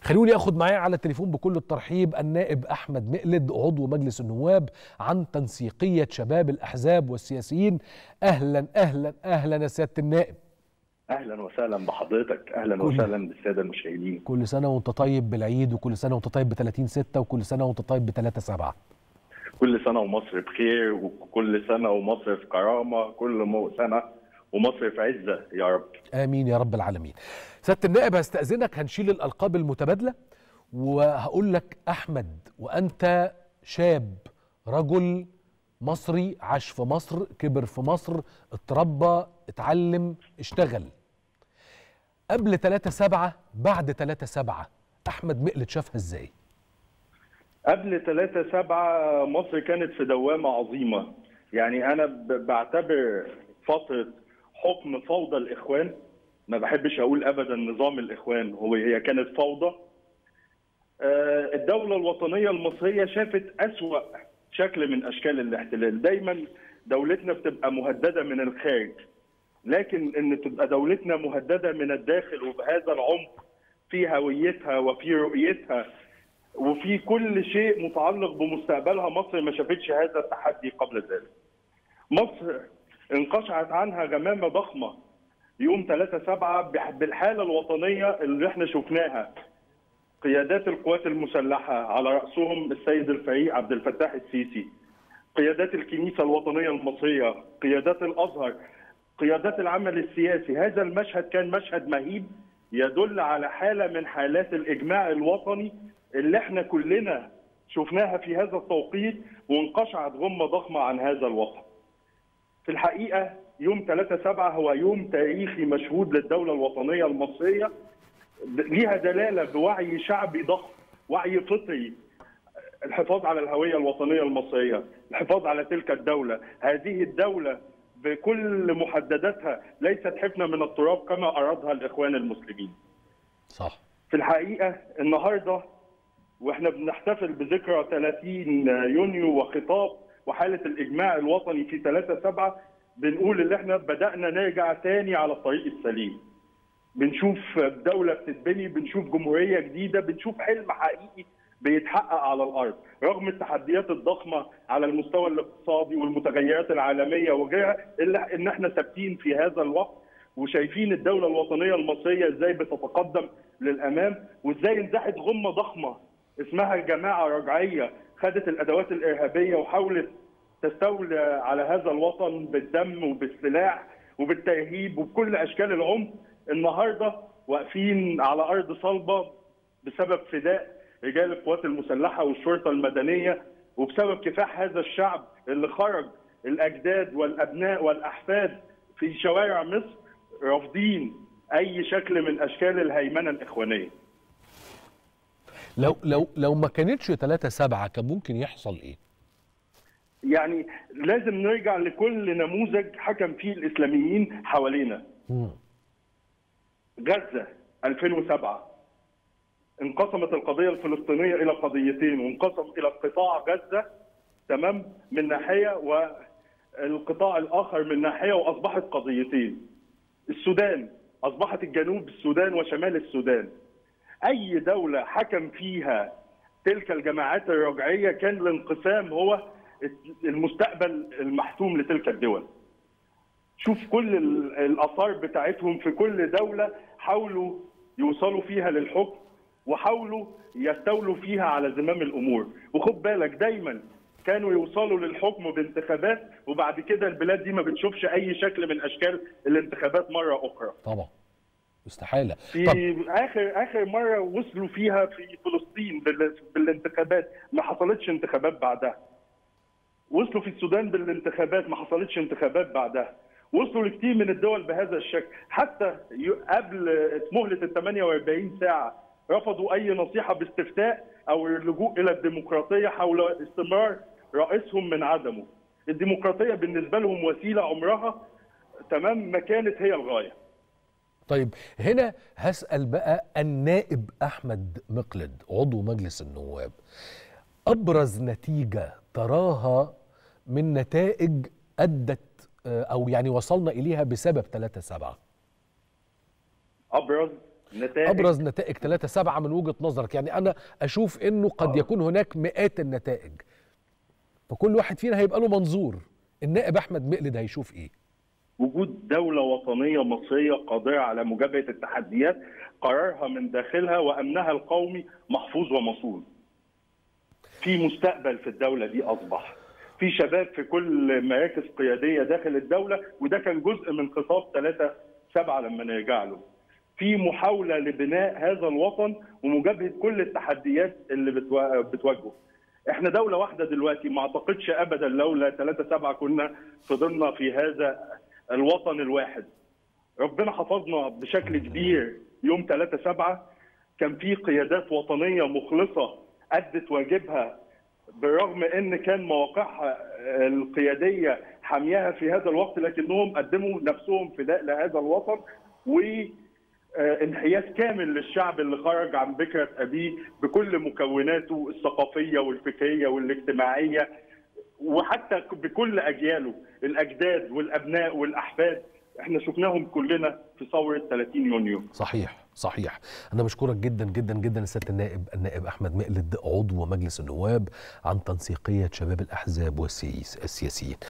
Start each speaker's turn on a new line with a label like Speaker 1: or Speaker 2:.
Speaker 1: خلوني اخد معايا على التليفون بكل الترحيب النائب احمد مقلد عضو مجلس النواب عن تنسيقيه شباب الاحزاب والسياسيين اهلا اهلا اهلا يا سياده النائب
Speaker 2: اهلا وسهلا بحضرتك اهلا
Speaker 1: كل-
Speaker 2: وسهلا بالساده المشاهدين
Speaker 1: كل سنه وانت طيب بالعيد وكل سنه وانت طيب ب 30 6 وكل سنه وانت طيب ب 3 7
Speaker 2: كل سنه ومصر بخير وكل سنه ومصر في كرامه كل مو- سنه ومصر في عزه يا رب
Speaker 1: امين يا رب العالمين سياده النائب هستاذنك هنشيل الالقاب المتبادله وهقول لك احمد وانت شاب رجل مصري عاش في مصر كبر في مصر اتربى اتعلم اشتغل قبل 3 7 بعد 3 7 احمد مقلد شافها ازاي
Speaker 2: قبل 3 7 مصر كانت في دوامه عظيمه يعني انا ب- بعتبر فتره حكم فوضى الاخوان ما بحبش اقول ابدا نظام الاخوان هو هي كانت فوضى آه، الدولة الوطنية المصرية شافت أسوأ شكل من أشكال الاحتلال دايما دولتنا بتبقى مهددة من الخارج لكن ان تبقى دولتنا مهددة من الداخل وبهذا العمق في هويتها وفي رؤيتها وفي كل شيء متعلق بمستقبلها مصر ما شافتش هذا التحدي قبل ذلك مصر انقشعت عنها غمامة ضخمة يوم 3 7 بالحالة الوطنية اللي احنا شفناها قيادات القوات المسلحة على رأسهم السيد الفريق عبد الفتاح السيسي قيادات الكنيسة الوطنية المصرية قيادات الأزهر قيادات العمل السياسي هذا المشهد كان مشهد مهيب يدل على حالة من حالات الإجماع الوطني اللي احنا كلنا شفناها في هذا التوقيت وانقشعت غمة ضخمة عن هذا الوطن في الحقيقة يوم 3 7 هو يوم تاريخي مشهود للدولة الوطنية المصرية ليها دلاله بوعي شعبي ضخم وعي فطري الحفاظ على الهويه الوطنيه المصريه الحفاظ على تلك الدوله هذه الدوله بكل محدداتها ليست حفنه من التراب كما ارادها الاخوان المسلمين
Speaker 1: صح
Speaker 2: في الحقيقه النهارده واحنا بنحتفل بذكرى 30 يونيو وخطاب وحاله الاجماع الوطني في 3 7 بنقول ان احنا بدانا نرجع تاني على الطريق السليم بنشوف دولة بتتبني بنشوف جمهورية جديدة بنشوف حلم حقيقي بيتحقق على الأرض رغم التحديات الضخمة على المستوى الاقتصادي والمتغيرات العالمية وغيرها إلا إن احنا ثابتين في هذا الوقت وشايفين الدولة الوطنية المصرية ازاي بتتقدم للأمام وازاي انزاحت غمة ضخمة اسمها جماعة رجعية خدت الأدوات الإرهابية وحاولت تستولى على هذا الوطن بالدم وبالسلاح وبالترهيب وبكل اشكال العنف النهارده واقفين على ارض صلبه بسبب فداء رجال القوات المسلحه والشرطه المدنيه وبسبب كفاح هذا الشعب اللي خرج الاجداد والابناء والاحفاد في شوارع مصر رافضين اي شكل من اشكال الهيمنه الاخوانيه.
Speaker 1: لو لو لو ما كانتش 3 7 كان ممكن يحصل ايه
Speaker 2: يعني لازم نرجع لكل نموذج حكم فيه الاسلاميين حوالينا.
Speaker 1: مم.
Speaker 2: غزة 2007 انقسمت القضية الفلسطينية إلى قضيتين وانقسم إلى قطاع غزة تمام من ناحية والقطاع الآخر من ناحية وأصبحت قضيتين السودان أصبحت الجنوب السودان وشمال السودان أي دولة حكم فيها تلك الجماعات الرجعية كان الانقسام هو المستقبل المحتوم لتلك الدول شوف كل ال- الاثار بتاعتهم في كل دوله حاولوا يوصلوا فيها للحكم وحاولوا يستولوا فيها على زمام الامور وخد بالك دايما كانوا يوصلوا للحكم بانتخابات وبعد كده البلاد دي ما بتشوفش اي شكل من اشكال الانتخابات مره اخرى
Speaker 1: طبعا استحاله
Speaker 2: في
Speaker 1: طب
Speaker 2: اخر اخر مره وصلوا فيها في فلسطين بال- بالانتخابات ما حصلتش انتخابات بعدها وصلوا في السودان بالانتخابات ما حصلتش انتخابات بعدها وصلوا لكثير من الدول بهذا الشكل حتى ي- قبل مهله ال 48 ساعه رفضوا اي نصيحه باستفتاء او اللجوء الى الديمقراطيه حول استمرار رئيسهم من عدمه الديمقراطيه بالنسبه لهم وسيله عمرها تمام ما كانت هي الغايه
Speaker 1: طيب هنا هسأل بقى النائب أحمد مقلد عضو مجلس النواب أبرز نتيجة تراها من نتائج أدت آه، أو يعني وصلنا إليها بسبب 3 7
Speaker 2: ابرز نتائج
Speaker 1: ابرز نتائج 3 7 من وجهه نظرك يعني انا اشوف انه قد
Speaker 2: آه.
Speaker 1: يكون هناك مئات النتائج فكل واحد فينا هيبقى له منظور النائب احمد مقلد هيشوف ايه
Speaker 2: وجود دولة وطنية مصرية قادرة على مجابهة التحديات قرارها من داخلها وأمنها القومي محفوظ ومصون في مستقبل في الدولة دي أصبح في شباب في كل مراكز قيادية داخل الدولة وده كان جزء من خطاب 3 7 لما نرجع له في محاولة لبناء هذا الوطن ومجابهة كل التحديات اللي بتوا- بتواجهه احنا دولة واحدة دلوقتي ما اعتقدش ابدا لولا 3 7 كنا فضلنا في هذا الوطن الواحد ربنا حفظنا بشكل كبير يوم 3 7 كان في قيادات وطنية مخلصة أدت واجبها بالرغم ان كان مواقعها القياديه حامياها في هذا الوقت لكنهم قدموا نفسهم فداء لهذا الوطن و آه، انحياز كامل للشعب اللي خرج عن بكرة أبيه بكل مكوناته الثقافية والفكرية والاجتماعية وحتى بكل أجياله الأجداد والأبناء والأحفاد احنا شفناهم كلنا في ثورة 30 يونيو
Speaker 1: صحيح صحيح انا بشكرك جدا جدا جدا سياده النائب النائب احمد مقلد عضو مجلس النواب عن تنسيقيه شباب الاحزاب والسياسيين